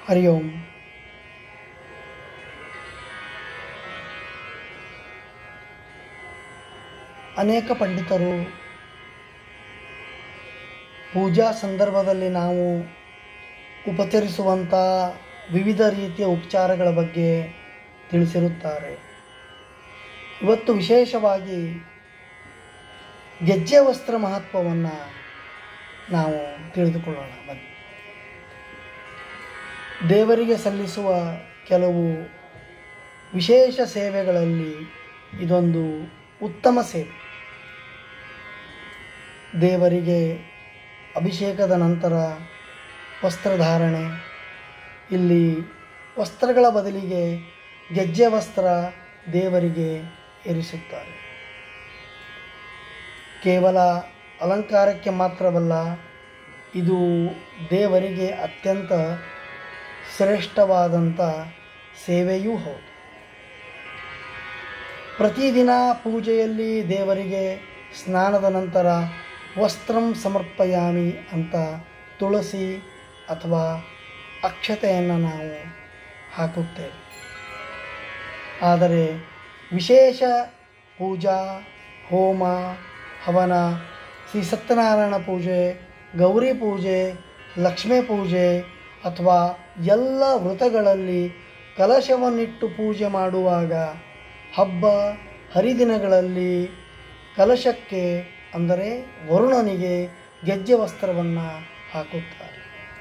ಹರಿ ಓಂ ಅನೇಕ ಪಂಡಿತರು ಪೂಜಾ ಸಂದರ್ಭದಲ್ಲಿ ನಾವು ಉಪಚರಿಸುವಂಥ ವಿವಿಧ ರೀತಿಯ ಉಪಚಾರಗಳ ಬಗ್ಗೆ ತಿಳಿಸಿರುತ್ತಾರೆ ಇವತ್ತು ವಿಶೇಷವಾಗಿ ಗೆಜ್ಜೆ ವಸ್ತ್ರ ಮಹತ್ವವನ್ನು ನಾವು ತಿಳಿದುಕೊಳ್ಳೋಣ ಬನ್ನಿ ದೇವರಿಗೆ ಸಲ್ಲಿಸುವ ಕೆಲವು ವಿಶೇಷ ಸೇವೆಗಳಲ್ಲಿ ಇದೊಂದು ಉತ್ತಮ ಸೇವೆ ದೇವರಿಗೆ ಅಭಿಷೇಕದ ನಂತರ ವಸ್ತ್ರಧಾರಣೆ ಇಲ್ಲಿ ವಸ್ತ್ರಗಳ ಬದಲಿಗೆ ಗೆಜ್ಜೆ ವಸ್ತ್ರ ದೇವರಿಗೆ ಏರಿಸುತ್ತಾರೆ ಕೇವಲ ಅಲಂಕಾರಕ್ಕೆ ಮಾತ್ರವಲ್ಲ ಇದು ದೇವರಿಗೆ ಅತ್ಯಂತ ಶ್ರೇಷ್ಠವಾದಂಥ ಸೇವೆಯೂ ಹೌದು ಪ್ರತಿದಿನ ಪೂಜೆಯಲ್ಲಿ ದೇವರಿಗೆ ಸ್ನಾನದ ನಂತರ ವಸ್ತ್ರಂ ಸಮರ್ಪಯಾಮಿ ಅಂತ ತುಳಸಿ ಅಥವಾ ಅಕ್ಷತೆಯನ್ನು ನಾವು ಹಾಕುತ್ತೇವೆ ಆದರೆ ವಿಶೇಷ ಪೂಜಾ ಹೋಮ ಹವನ ಶ್ರೀ ಸತ್ಯನಾರಾಯಣ ಪೂಜೆ ಗೌರಿ ಪೂಜೆ ಲಕ್ಷ್ಮೀ ಪೂಜೆ ಅಥವಾ ಎಲ್ಲ ವ್ರತಗಳಲ್ಲಿ ಕಲಶವನ್ನಿಟ್ಟು ಪೂಜೆ ಮಾಡುವಾಗ ಹಬ್ಬ ಹರಿದಿನಗಳಲ್ಲಿ ಕಲಶಕ್ಕೆ ಅಂದರೆ ವರುಣನಿಗೆ ಗೆಜ್ಜೆ ವಸ್ತ್ರವನ್ನು ಹಾಕುತ್ತಾರೆ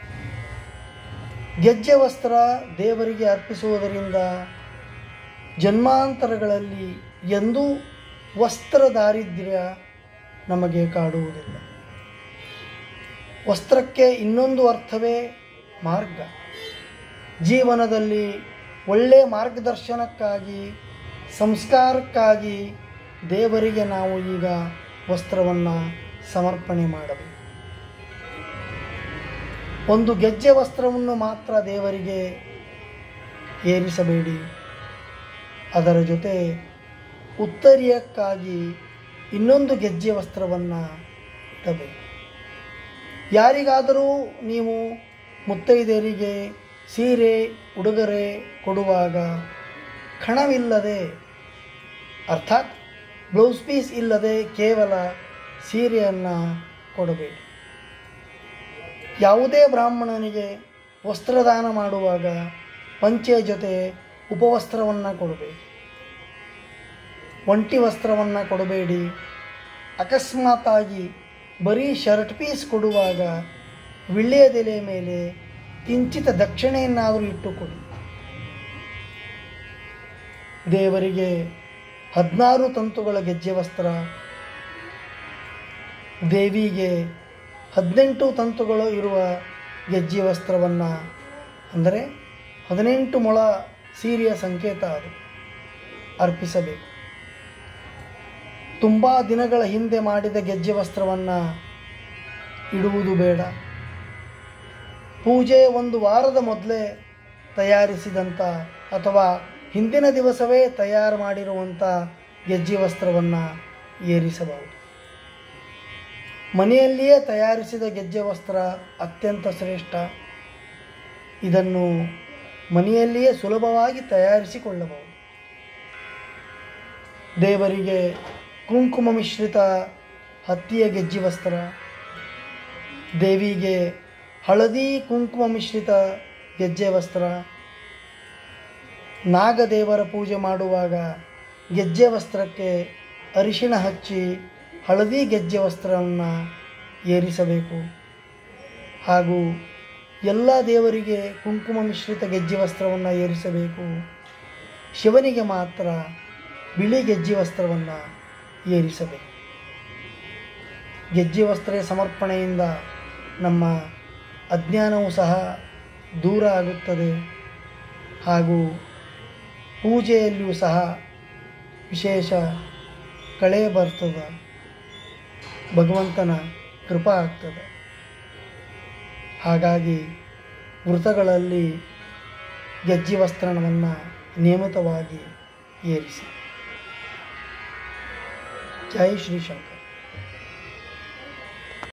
ಗೆಜ್ಜೆ ವಸ್ತ್ರ ದೇವರಿಗೆ ಅರ್ಪಿಸುವುದರಿಂದ ಜನ್ಮಾಂತರಗಳಲ್ಲಿ ಎಂದೂ ವಸ್ತ್ರ ದಾರಿದ್ರ್ಯ ನಮಗೆ ಕಾಡುವುದಿಲ್ಲ ವಸ್ತ್ರಕ್ಕೆ ಇನ್ನೊಂದು ಅರ್ಥವೇ ಮಾರ್ಗ ಜೀವನದಲ್ಲಿ ಒಳ್ಳೆಯ ಮಾರ್ಗದರ್ಶನಕ್ಕಾಗಿ ಸಂಸ್ಕಾರಕ್ಕಾಗಿ ದೇವರಿಗೆ ನಾವು ಈಗ ವಸ್ತ್ರವನ್ನು ಸಮರ್ಪಣೆ ಮಾಡಬೇಕು ಒಂದು ಗೆಜ್ಜೆ ವಸ್ತ್ರವನ್ನು ಮಾತ್ರ ದೇವರಿಗೆ ಏರಿಸಬೇಡಿ ಅದರ ಜೊತೆ ಉತ್ತರೀಯಕ್ಕಾಗಿ ಇನ್ನೊಂದು ಗೆಜ್ಜೆ ವಸ್ತ್ರವನ್ನು ಇಡಬೇಕು ಯಾರಿಗಾದರೂ ನೀವು ಮುತ್ತೈದೆಯರಿಗೆ ಸೀರೆ ಉಡುಗೊರೆ ಕೊಡುವಾಗ ಖಣವಿಲ್ಲದೆ ಅರ್ಥಾತ್ ಬ್ಲೌಸ್ ಪೀಸ್ ಇಲ್ಲದೆ ಕೇವಲ ಸೀರೆಯನ್ನು ಕೊಡಬೇಡಿ ಯಾವುದೇ ಬ್ರಾಹ್ಮಣನಿಗೆ ವಸ್ತ್ರದಾನ ಮಾಡುವಾಗ ಪಂಚೆ ಜೊತೆ ಉಪವಸ್ತ್ರವನ್ನು ಕೊಡಬೇಕು ಒಂಟಿ ವಸ್ತ್ರವನ್ನು ಕೊಡಬೇಡಿ ಅಕಸ್ಮಾತಾಗಿ ಬರೀ ಶರ್ಟ್ ಪೀಸ್ ಕೊಡುವಾಗ ವಿಳ್ಯದೆಲೆ ಮೇಲೆ ಕಿಂಚಿತ ದಕ್ಷಿಣೆಯನ್ನಾದರೂ ಇಟ್ಟುಕೊಡಿ ದೇವರಿಗೆ ಹದಿನಾರು ತಂತುಗಳ ಗೆಜ್ಜೆ ವಸ್ತ್ರ ದೇವಿಗೆ ಹದಿನೆಂಟು ತಂತುಗಳು ಇರುವ ಗೆಜ್ಜೆ ವಸ್ತ್ರವನ್ನು ಅಂದರೆ ಹದಿನೆಂಟು ಮೊಳ ಸೀರೆಯ ಸಂಕೇತ ಅದು ಅರ್ಪಿಸಬೇಕು ತುಂಬ ದಿನಗಳ ಹಿಂದೆ ಮಾಡಿದ ಗೆಜ್ಜೆ ವಸ್ತ್ರವನ್ನು ಇಡುವುದು ಬೇಡ ಪೂಜೆ ಒಂದು ವಾರದ ಮೊದಲೇ ತಯಾರಿಸಿದಂಥ ಅಥವಾ ಹಿಂದಿನ ದಿವಸವೇ ತಯಾರು ಮಾಡಿರುವಂಥ ಗೆಜ್ಜೆ ವಸ್ತ್ರವನ್ನು ಏರಿಸಬಹುದು ಮನೆಯಲ್ಲಿಯೇ ತಯಾರಿಸಿದ ಗೆಜ್ಜೆ ವಸ್ತ್ರ ಅತ್ಯಂತ ಶ್ರೇಷ್ಠ ಇದನ್ನು ಮನೆಯಲ್ಲಿಯೇ ಸುಲಭವಾಗಿ ತಯಾರಿಸಿಕೊಳ್ಳಬಹುದು ದೇವರಿಗೆ ಕುಂಕುಮ ಮಿಶ್ರಿತ ಹತ್ತಿಯ ಗೆಜ್ಜೆ ವಸ್ತ್ರ ದೇವಿಗೆ ಹಳದಿ ಕುಂಕುಮ ಮಿಶ್ರಿತ ಗೆಜ್ಜೆ ವಸ್ತ್ರ ನಾಗದೇವರ ಪೂಜೆ ಮಾಡುವಾಗ ಗೆಜ್ಜೆ ವಸ್ತ್ರಕ್ಕೆ ಅರಿಶಿಣ ಹಚ್ಚಿ ಹಳದಿ ಗೆಜ್ಜೆ ವಸ್ತ್ರವನ್ನು ಏರಿಸಬೇಕು ಹಾಗೂ ಎಲ್ಲ ದೇವರಿಗೆ ಕುಂಕುಮ ಮಿಶ್ರಿತ ಗೆಜ್ಜೆ ವಸ್ತ್ರವನ್ನು ಏರಿಸಬೇಕು ಶಿವನಿಗೆ ಮಾತ್ರ ಬಿಳಿ ಗೆಜ್ಜೆ ವಸ್ತ್ರವನ್ನು ಏರಿಸಬೇಕು ಗೆಜ್ಜೆ ವಸ್ತ್ರ ಸಮರ್ಪಣೆಯಿಂದ ನಮ್ಮ ಅಜ್ಞಾನವೂ ಸಹ ದೂರ ಆಗುತ್ತದೆ ಹಾಗೂ ಪೂಜೆಯಲ್ಲಿಯೂ ಸಹ ವಿಶೇಷ ಕಳೆ ಬರ್ತದೆ ಭಗವಂತನ ಕೃಪಾ ಆಗ್ತದೆ ಹಾಗಾಗಿ ವೃತಗಳಲ್ಲಿ ಗೆಜ್ಜೆ ವಸ್ತ್ರವನ್ನು ನಿಯಮಿತವಾಗಿ ಏರಿಸಿ ಜೈ ಶ್ರೀ ಶಂಕರ್